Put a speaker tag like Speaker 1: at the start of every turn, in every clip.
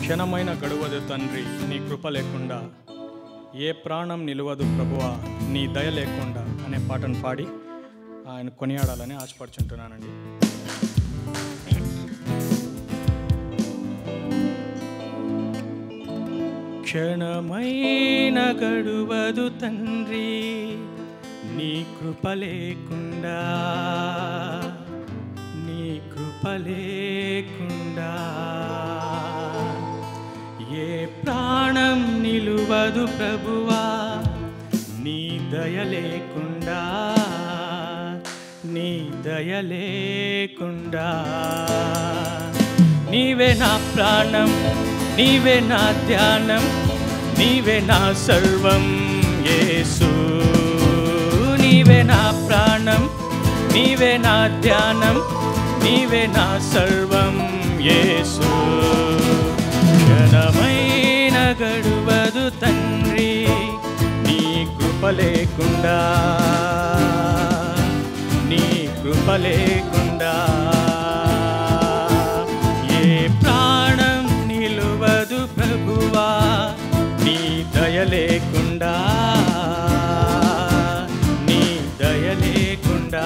Speaker 1: క్షణమైన గడువదు తండ్రి నీ కృప లేకుండా ఏ ప్రాణం నిలవదు ప్రభువా నీ దయ లేకుండా అనే పాటను పాడి ఆయన కొనియాడాలని ఆశపడుచుంటున్నానండి క్షణమైన గడువదు తండ్రి నీ కృప లేకుండా నీ కృప లేకుండా ఏ ప్రాణం నిలువదు ప్రభువా నీ దయ లేకుండా నీ దయ లేకుండా నీవే నా ప్రాణం నీవే నా ధ్యానం నీవే నా సర్వం యేసు నీవే నా ప్రాణం నీవే నా ధ్యానం నీవే నా సర్వం యేసు క్షణమైన గడువదు తండ్రి నీ కృప లేకుండా నీ కృప లేకుండా ఏ ప్రాణం నిలువదు ప్రభువా నీ దయ లేకుండా నీ దయ లేకుండా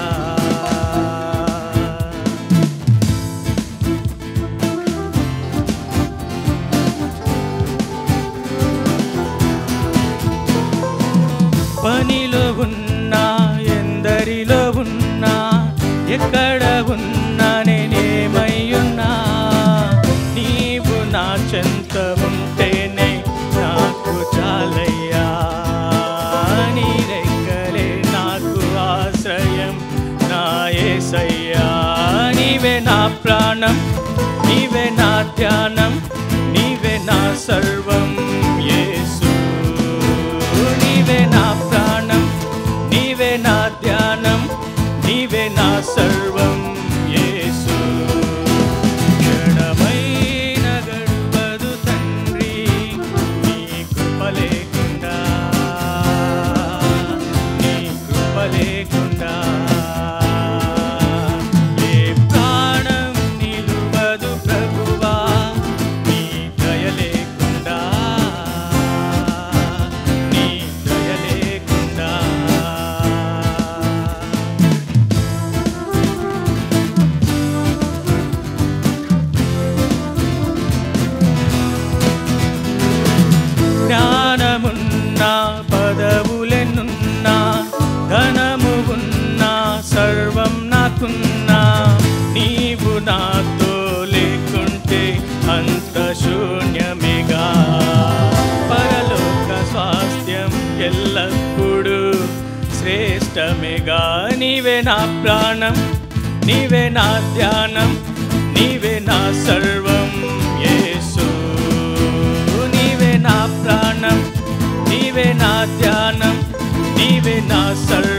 Speaker 1: పనిలో ఉన్నా ఎందరిలో ఉన్నా ఎక్కడ ఉన్నా నేనేమయ్యున్నా నీవు నా చెంత ఉంటేనే నాకు చాలయ్యా నీ రెక్కలే నాకు ఆశ్రయం నా ఏసయ్యా నీవే నా ప్రాణం నీవే నా ధ్యానం నీవే నా సర్వం యేసు నీవే నా ప్రాణం నీవే నా ధ్యానం నీవే నా సర్వం యేసు క్షణమైన గడువదు తండ్రి నీ కృప లేకుండా నీ కృప లేకుండా ఏ ప్రాణం నిలువదు ప్రభువా నీ దయ లేకుండా నీ దయ లేకుండా జ్ఞానమున్నా పదవులెన్నున్నా ధనము ఉన్నా సర్వం నాకున్నా నీవు నాతో లేకుంటే అంత శూన్యమిగా పరలోక స్వాస్థ్యం ఎల్లప్పుడూ శ్రేష్టమిగా నీవే నా ప్రాణం నీవే నా ధ్యానం నీవే నా సర్వం యేసు నీవే నా ప్రాణం నీవే నా ధ్యానం నీవే నా సర్వం